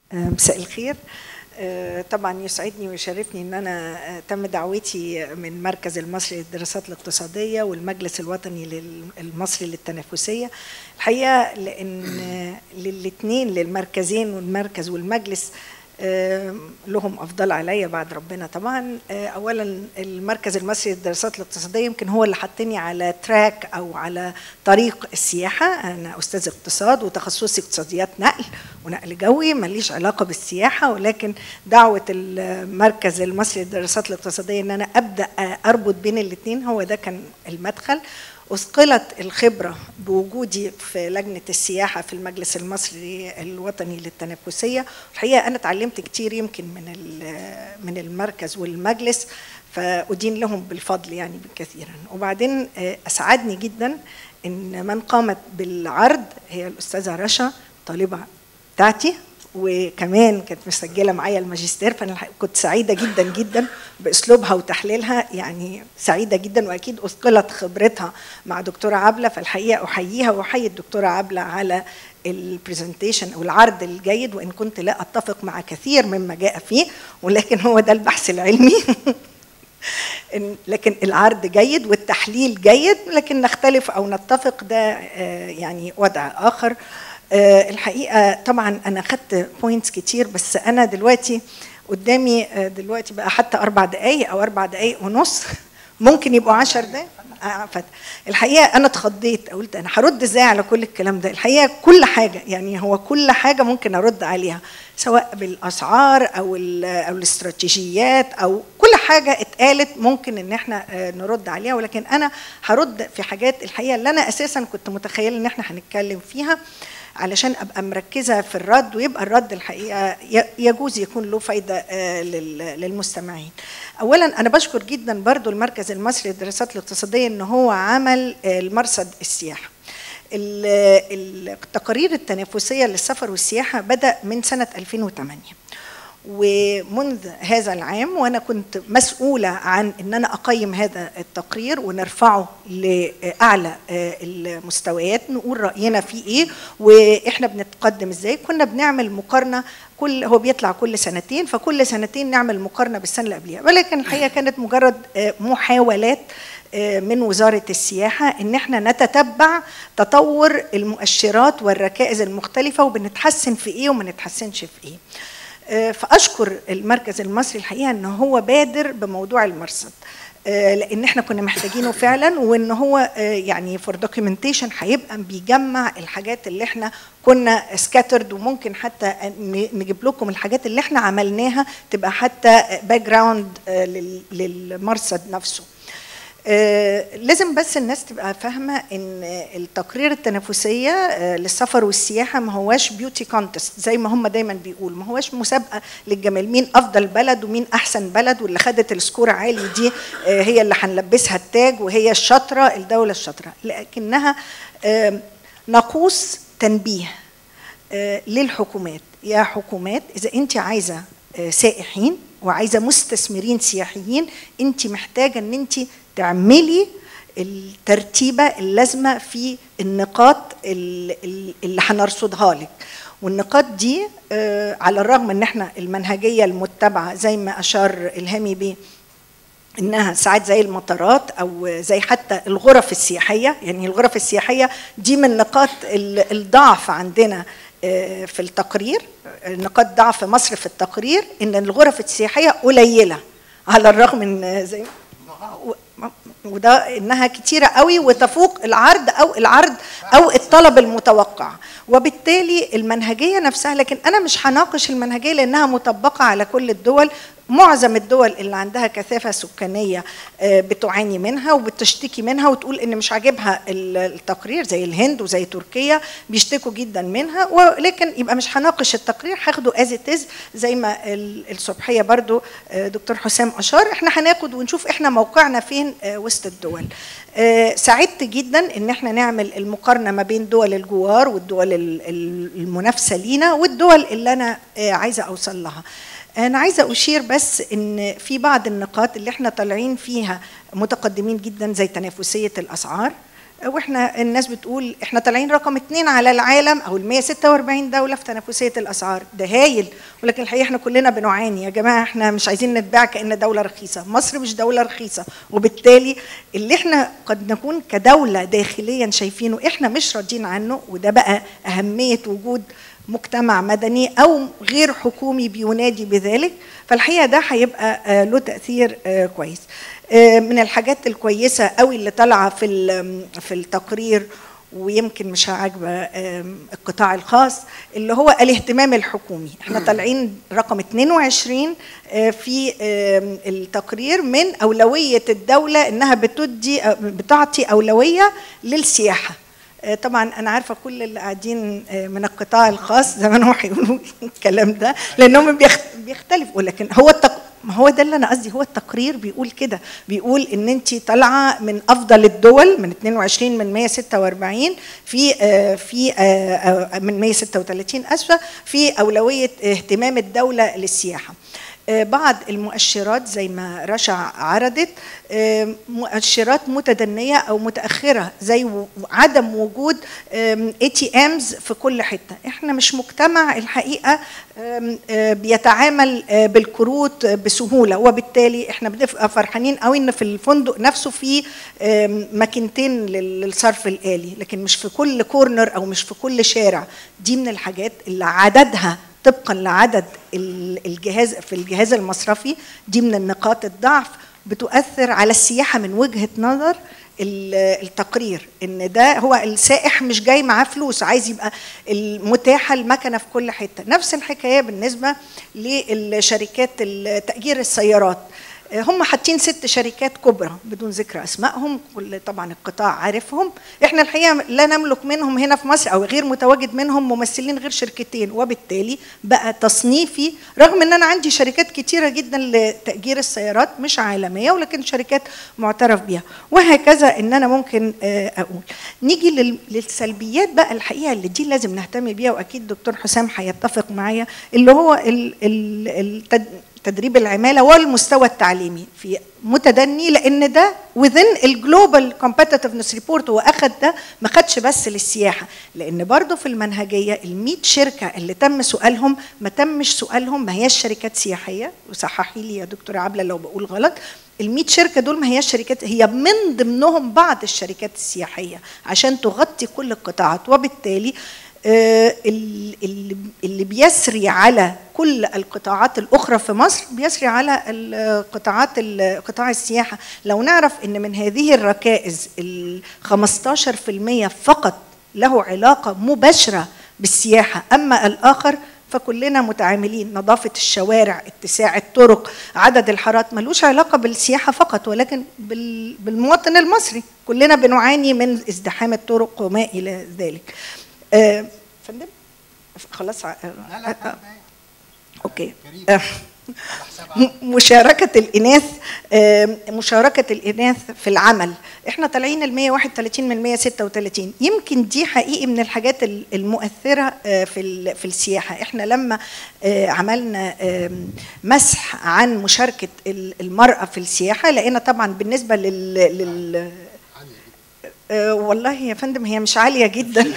مساء الخير آه، طبعا يسعدني ويشرفني ان انا آه، تم دعوتي من المركز المصري للدراسات الاقتصاديه والمجلس الوطني لل- المصري للتنافسيه الحقيقه لان للاثنين للمركزين والمركز والمجلس آه، لهم افضل عليا بعد ربنا طبعا آه، اولا المركز المصري للدراسات الاقتصاديه يمكن هو اللي حطني على تراك او على طريق السياحه انا استاذ اقتصاد وتخصصي اقتصاديات نقل ونقل جوي ماليش علاقه بالسياحه ولكن دعوه المركز المصري للدراسات الاقتصاديه ان انا ابدا اربط بين الاثنين هو ده كان المدخل أثقلت الخبرة بوجودي في لجنة السياحة في المجلس المصري الوطني للتنافسية الحقيقة أنا اتعلمت كتير يمكن من ال- من المركز والمجلس فأدين لهم بالفضل يعني كثيرا وبعدين آه، أسعدني جدا إن من قامت بالعرض هي الأستاذة رشا طالبة بتاعتي وكمان كانت مسجله معايا الماجستير فانا الحقيقة كنت سعيده جدا جدا باسلوبها وتحليلها يعني سعيده جدا واكيد اثقلت خبرتها مع دكتوره عبله فالحقيقه احييها واحيي الدكتوره عبله على البرزنتيشن او العرض الجيد وان كنت لا اتفق مع كثير مما جاء فيه ولكن هو ده البحث العلمي إن- لكن العرض جيد والتحليل جيد لكن نختلف او نتفق ده آه، يعني وضع اخر آه، الحقيقه طبعا انا خدت بوينتس كتير بس انا دلوقتي قدامي آه، دلوقتي بقى حتى اربع دقائق او اربع دقائق ونص ممكن يبقوا عشر دقائق آه، فت- الحقيقه انا اتخضيت قلت انا هرد ازاي على كل الكلام ده الحقيقه كل حاجه يعني هو كل حاجه ممكن ارد عليها سواء بالاسعار او ال- او الاستراتيجيات او كل حاجه اتقالت ممكن ان احنا آه، نرد عليها ولكن انا هرد في حاجات الحقيقه اللي انا اساسا كنت متخيله ان احنا هنتكلم فيها علشان ابقى مركزه في الرد ويبقى الرد الحقيقه ي- يجوز يكون له فايده آه، لل- للمستمعين. اولا انا بشكر جدا برضو المركز المصري للدراسات الاقتصاديه ان هو عمل آه، المرصد السياحه. ال- التقارير التنافسيه للسفر والسياحه بدا من سنه 2008 ومنذ هذا العام وانا كنت مسؤوله عن ان انا اقيم هذا التقرير ونرفعه لاعلى آه، المستويات نقول راينا فيه ايه واحنا بنتقدم ازاي كنا بنعمل مقارنه كل هو بيطلع كل سنتين فكل سنتين نعمل مقارنه بالسنه اللي قبلها ولكن الحقيقه كانت مجرد آه، محاولات آه، من وزاره السياحه ان احنا نتتبع تطور المؤشرات والركائز المختلفه وبنتحسن في ايه وما نتحسنش في ايه آه، فاشكر المركز المصري الحقيقه ان هو بادر بموضوع المرصد آه، لان احنا كنا محتاجينه فعلا وان هو آه، يعني فور دوكيومنتيشن هيبقى بيجمع الحاجات اللي احنا كنا سكاترد وممكن حتى ن- نجيب لكم الحاجات اللي احنا عملناها تبقى حتى باك جراوند للمرصد نفسه آه، لازم بس الناس تبقى فاهمه ان التقرير التنافسيه آه، للسفر والسياحه ما هواش بيوتي كونتست زي ما هم دايما بيقولوا ما هواش مسابقه للجمال مين افضل بلد ومين احسن بلد واللي خدت السكور عالي دي آه، هي اللي هنلبسها التاج وهي الشاطره الدوله الشاطره لكنها آه، ناقوس تنبيه آه، للحكومات يا حكومات اذا انت عايزه آه، سائحين وعايزه مستثمرين سياحيين انت محتاجه ان انت تعملي الترتيبه اللازمه في النقاط ال- ال- اللي هنرصدها لك والنقاط دي آه، على الرغم ان احنا المنهجيه المتبعه زي ما اشار الهامي بيه انها ساعات زي المطارات او زي حتى الغرف السياحيه يعني الغرف السياحيه دي من نقاط ال- الضعف عندنا آه، في التقرير نقاط ضعف مصر في التقرير ان الغرف السياحيه قليله على الرغم ان زي و- وده انها كتيره قوي وتفوق العرض او العرض او الطلب المتوقع وبالتالي المنهجيه نفسها لكن انا مش هناقش المنهجيه لانها مطبقه على كل الدول معظم الدول اللي عندها كثافه سكانيه آه، بتعاني منها وبتشتكي منها وتقول ان مش عاجبها ال- التقرير زي الهند وزي تركيا بيشتكوا جدا منها ولكن يبقى مش هناقش التقرير هاخده از تز زي ما ال- الصبحيه برضو آه، دكتور حسام اشار احنا هناخد ونشوف احنا موقعنا فين آه، وسط الدول آه، سعدت جدا ان احنا نعمل المقارنه ما بين دول الجوار والدول ال- ال- المنافسه لينا والدول اللي انا آه، عايزه اوصل لها انا عايزه اشير بس ان في بعض النقاط اللي احنا طالعين فيها متقدمين جدا زي تنافسيه الاسعار واحنا الناس بتقول احنا طالعين رقم اثنين على العالم او ال 146 دوله في تنافسيه الاسعار ده هايل ولكن الحقيقه احنا كلنا بنعاني يا جماعه احنا مش عايزين نتباع كان دوله رخيصه مصر مش دوله رخيصه وبالتالي اللي احنا قد نكون كدوله داخليا شايفينه احنا مش راضيين عنه وده بقى اهميه وجود مجتمع مدني او غير حكومي بينادي بذلك فالحقيقه ده هيبقى له تاثير كويس من الحاجات الكويسه قوي اللي طالعه في في التقرير ويمكن مش عاجبه القطاع الخاص اللي هو الاهتمام الحكومي احنا طالعين رقم 22 في التقرير من اولويه الدوله انها بتدي بتعطي اولويه للسياحه طبعا انا عارفه كل اللي قاعدين من القطاع الخاص زي ما هيقولوا الكلام ده لانهم بيختلفوا لكن هو التق... ما هو ده اللي انا قصدي هو التقرير بيقول كده بيقول ان انت طالعه من افضل الدول من 22 من 146 في في من 136 اسفه في اولويه اهتمام الدوله للسياحه بعض المؤشرات زي ما رشا عرضت مؤشرات متدنيه او متاخره زي عدم وجود اي تي امز في كل حته احنا مش مجتمع الحقيقه بيتعامل بالكروت بسهوله وبالتالي احنا بنبقى فرحانين قوي ان في الفندق نفسه في ماكينتين للصرف الالي لكن مش في كل كورنر او مش في كل شارع دي من الحاجات اللي عددها طبقا لعدد الجهاز في الجهاز المصرفي دي من النقاط الضعف بتؤثر على السياحه من وجهه نظر التقرير ان ده هو السائح مش جاي معاه فلوس عايز يبقى المتاحه المكنه في كل حته نفس الحكايه بالنسبه للشركات تاجير السيارات هم حاطين ست شركات كبرى بدون ذكر اسمائهم كل طبعا القطاع عارفهم احنا الحقيقه لا نملك منهم هنا في مصر او غير متواجد منهم ممثلين غير شركتين وبالتالي بقى تصنيفي رغم ان انا عندي شركات كتيره جدا لتاجير السيارات مش عالميه ولكن شركات معترف بها وهكذا ان انا ممكن اقول نيجي للسلبيات بقى الحقيقه اللي دي لازم نهتم بيها واكيد دكتور حسام هيتفق معايا اللي هو ال ال تدريب العماله والمستوى التعليمي في متدني لان ده within الجلوبال كومبتitiveness ريبورت هو اخذ ده ما خدش بس للسياحه لان برضه في المنهجيه ال 100 شركه اللي تم سؤالهم ما تمش سؤالهم ما هياش شركات سياحيه وصححي لي يا دكتوره عبله لو بقول غلط ال 100 شركه دول ما هياش شركات هي من ضمنهم بعض الشركات السياحيه عشان تغطي كل القطاعات وبالتالي اللي بيسري على كل القطاعات الاخرى في مصر بيسري على القطاعات قطاع السياحه لو نعرف ان من هذه الركائز ال 15% فقط له علاقه مباشره بالسياحه اما الاخر فكلنا متعاملين نظافة الشوارع اتساع الطرق عدد الحارات ملوش علاقة بالسياحة فقط ولكن بالمواطن المصري كلنا بنعاني من ازدحام الطرق وما إلى ذلك آه فندم خلاص لا لا آه اوكي آه مشاركة الإناث مشاركة الإناث في العمل إحنا طالعين ال 131 من 136 يمكن دي حقيقي من الحاجات المؤثرة في في السياحة إحنا لما عملنا مسح عن مشاركة المرأة في السياحة لقينا طبعا بالنسبة لل, لل أه والله يا فندم هي مش عاليه جدا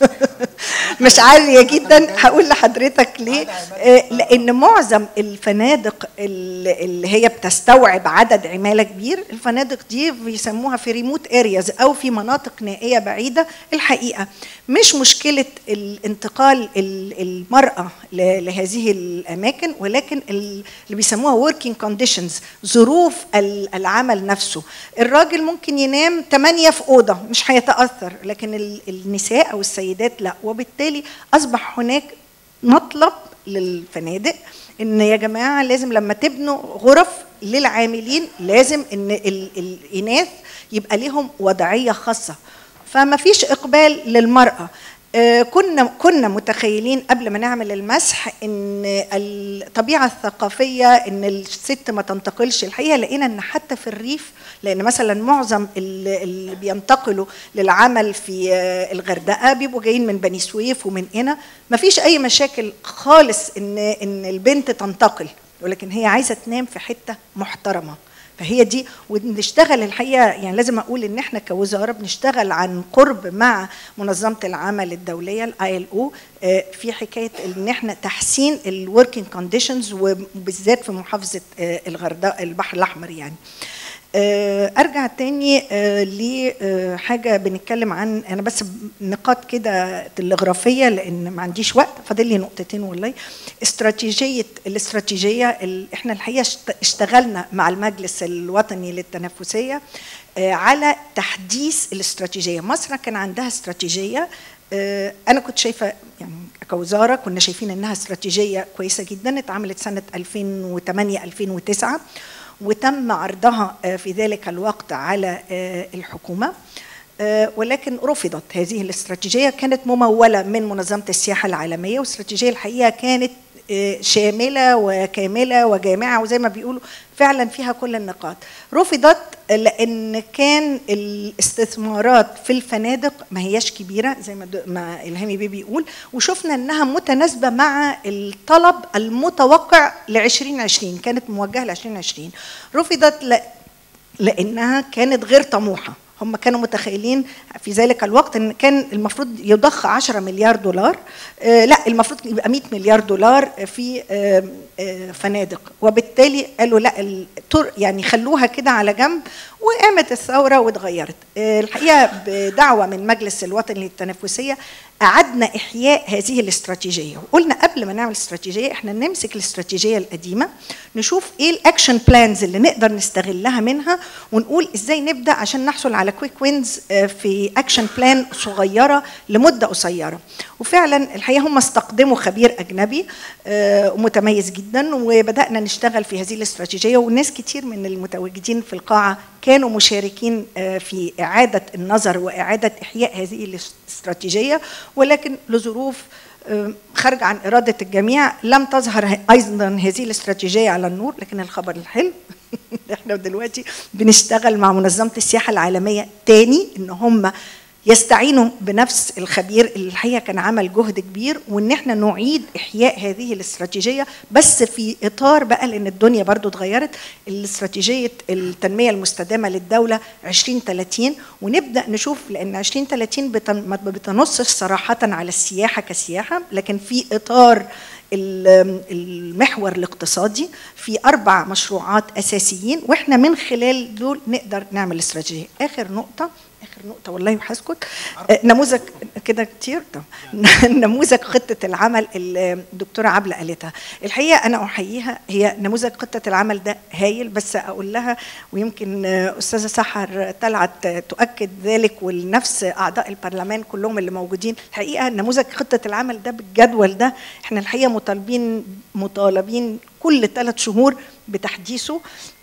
مش عاليه جدا هقول لحضرتك ليه أه لان معظم الفنادق اللي هي بتستوعب عدد عماله كبير الفنادق دي بيسموها في ريموت ارياز او في مناطق نائيه بعيده الحقيقه مش مشكله الانتقال المراه لهذه الاماكن ولكن اللي بيسموها working conditions ظروف العمل نفسه الراجل ممكن ينام 8 في اوضه مش هيتاثر لكن النساء او السيدات لا وبالتالي اصبح هناك مطلب للفنادق ان يا جماعه لازم لما تبنوا غرف للعاملين لازم ان الاناث يبقى لهم وضعيه خاصه فما فيش اقبال للمراه كنا كنا متخيلين قبل ما نعمل المسح ان الطبيعه الثقافيه ان الست ما تنتقلش الحقيقه لقينا ان حتى في الريف لان مثلا معظم اللي بينتقلوا للعمل في الغردقه بيبقوا جايين من بني سويف ومن هنا ما فيش اي مشاكل خالص ان ان البنت تنتقل ولكن هي عايزه تنام في حته محترمه فهي دي ونشتغل الحقيقه يعني لازم اقول ان احنا كوزاره بنشتغل عن قرب مع منظمه العمل الدوليه الاي ال او في حكايه ان احنا تحسين الوركينج كونديشنز وبالذات في محافظه آه، الغردقه البحر الاحمر يعني آه، ارجع تاني آه، لحاجه بنتكلم عن انا بس نقاط كده تلغرافيه لان ما عنديش وقت فاضل لي نقطتين والله استراتيجيه الاستراتيجيه ال- احنا الحقيقه اشت- اشتغلنا مع المجلس الوطني للتنافسيه آه، على تحديث الاستراتيجيه مصر كان عندها استراتيجيه آه، انا كنت شايفه يعني كوزاره كنا شايفين انها استراتيجيه كويسه جدا اتعملت سنه 2008 2009 وتم عرضها آه، في ذلك الوقت على آه، الحكومه آه، ولكن رفضت هذه الاستراتيجيه كانت مموله من منظمه السياحه العالميه والاستراتيجيه الحقيقه كانت آه، شامله وكامله وجامعه وزي ما بيقولوا فعلا فيها كل النقاط رفضت لان كان الاستثمارات في الفنادق ما هياش كبيره زي ما, دو- ما الهامي بيه بيقول وشفنا انها متناسبه مع الطلب المتوقع ل 2020 كانت موجهه ل 2020 رفضت ل... لانها كانت غير طموحه هم كانوا متخيلين في ذلك الوقت ان كان المفروض يضخ 10 مليار دولار آه لا المفروض يبقى 100 مليار دولار في آه آه فنادق وبالتالي قالوا لا الطر يعني خلوها كده على جنب وقامت الثوره واتغيرت آه الحقيقه بدعوه من مجلس الوطني للتنافسيه أعدنا إحياء هذه الاستراتيجية وقلنا قبل ما نعمل استراتيجية إحنا نمسك الاستراتيجية القديمة نشوف إيه الأكشن بلانز اللي نقدر نستغلها منها ونقول إزاي نبدأ عشان نحصل على كويك وينز في أكشن بلان صغيرة لمدة قصيرة وفعلا الحقيقة هم استقدموا خبير أجنبي آه، ومتميز جدا وبدأنا نشتغل في هذه الاستراتيجية وناس كتير من المتواجدين في القاعة كانوا مشاركين آه، في إعادة النظر وإعادة إحياء هذه الاستراتيجية ولكن لظروف آه، خارج عن إرادة الجميع لم تظهر ه- أيضا هذه الاستراتيجية على النور لكن الخبر الحلو احنا دلوقتي بنشتغل مع منظمة السياحة العالمية تاني ان هم يستعينوا بنفس الخبير اللي الحقيقه كان عمل جهد كبير وان احنا نعيد احياء هذه الاستراتيجيه بس في اطار بقى لان الدنيا برضو اتغيرت الاستراتيجيه التنميه المستدامه للدوله 2030 ونبدا نشوف لان 2030 بتن- ما بتنصش صراحه على السياحه كسياحه لكن في اطار ال- المحور الاقتصادي في اربع مشروعات اساسيين واحنا من خلال دول نقدر نعمل استراتيجيه اخر نقطه اخر نقطه والله وهسكت آه، نموذج كده كتير طب. نموذج خطه العمل اللي الدكتوره عبله قالتها الحقيقه انا احييها هي نموذج خطه العمل ده هايل بس اقول لها ويمكن آه، استاذه سحر طلعت آه، تؤكد ذلك ولنفس اعضاء البرلمان كلهم اللي موجودين الحقيقه نموذج خطه العمل ده بالجدول ده احنا الحقيقه مطالبين مطالبين كل ثلاث شهور بتحديثه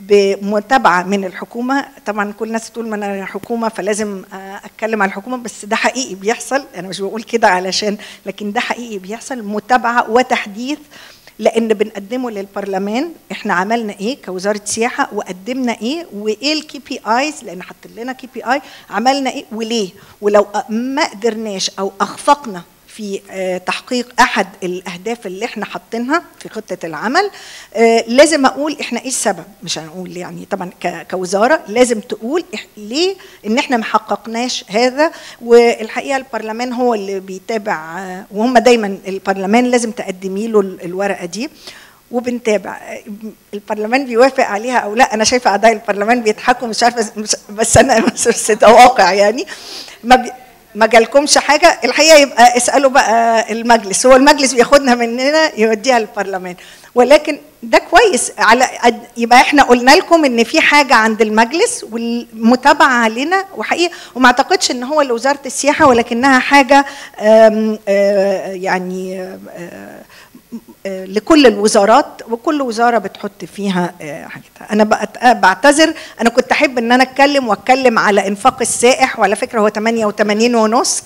بمتابعه من الحكومه طبعا كل الناس تقول ما انا حكومه فلازم آه، اتكلم على الحكومه بس ده حقيقي بيحصل انا مش بقول كده علشان لكن ده حقيقي بيحصل متابعه وتحديث لان بنقدمه للبرلمان احنا عملنا ايه كوزاره سياحه وقدمنا ايه وايه الكي بي ايز لان حط لنا كي بي اي عملنا ايه وليه ولو ما قدرناش او اخفقنا في آه، تحقيق احد الاهداف اللي احنا حاطينها في خطه العمل آه، لازم اقول احنا ايه السبب مش هنقول يعني طبعا ك- كوزاره لازم تقول إح- ليه ان احنا ما حققناش هذا والحقيقه البرلمان هو اللي بيتابع آه، وهم دايما البرلمان لازم تقدمي له ال- الورقه دي وبنتابع آه، البرلمان بيوافق عليها او لا انا شايفه اعضاء البرلمان بيضحكوا مش عارفه مش- بس انا بس ده واقع يعني ما بي ما جالكمش حاجه الحقيقه يبقى اسالوا بقى المجلس هو المجلس بياخدنا مننا يوديها للبرلمان ولكن ده كويس على قد- يبقى احنا قلنا لكم ان في حاجه عند المجلس والمتابعه علينا وحقيقه وما اعتقدش ان هو لوزاره السياحه ولكنها حاجه آم، آه، يعني آه، آه، لكل الوزارات وكل وزاره بتحط فيها آه، حاجتها انا بقت- آه، بعتذر انا كنت احب ان انا اتكلم واتكلم على انفاق السائح وعلى فكره هو 88 ونص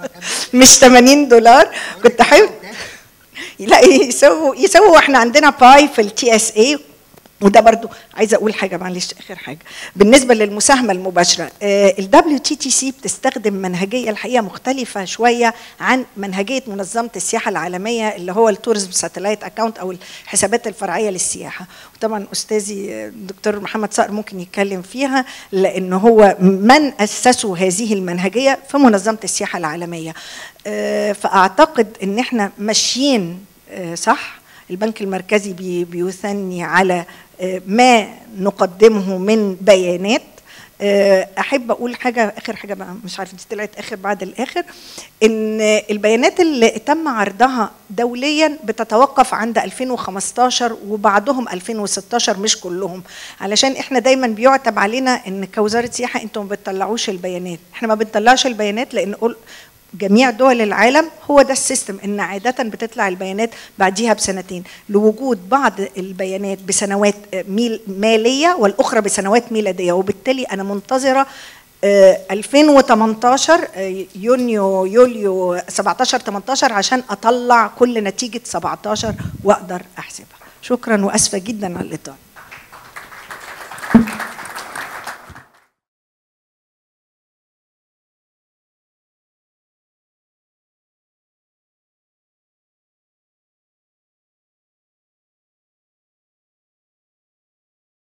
مش 80 دولار كنت احب لا يسووا يسووا احنا عندنا باي في التي اس اي وده برضو عايزه اقول حاجه معلش اخر حاجه بالنسبه للمساهمه المباشره الدبليو تي تي سي بتستخدم منهجيه الحقيقه مختلفه شويه عن منهجيه منظمه السياحه العالميه اللي هو التوريزم ساتلايت اكاونت او الحسابات الفرعيه للسياحه وطبعا استاذي الدكتور محمد صقر ممكن يتكلم فيها لان هو من اسسوا هذه المنهجيه في منظمه السياحه العالميه آه، فاعتقد ان احنا ماشيين آه، صح البنك المركزي بي- بيثني على آه، ما نقدمه من بيانات آه، احب اقول حاجه اخر حاجه بقى مش عارفه دي طلعت اخر بعد الاخر ان البيانات اللي تم عرضها دوليا بتتوقف عند 2015 وبعضهم 2016 مش كلهم علشان احنا دايما بيعتب علينا ان كوزاره سياحه انتم ما بتطلعوش البيانات احنا ما بنطلعش البيانات لان قل جميع دول العالم هو ده السيستم ان عاده بتطلع البيانات بعديها بسنتين لوجود بعض البيانات بسنوات ميل ماليه والاخرى بسنوات ميلاديه وبالتالي انا منتظره آه، 2018 آه، يونيو يوليو 17 18 عشان اطلع كل نتيجه 17 واقدر احسبها شكرا واسفه جدا على الاطاله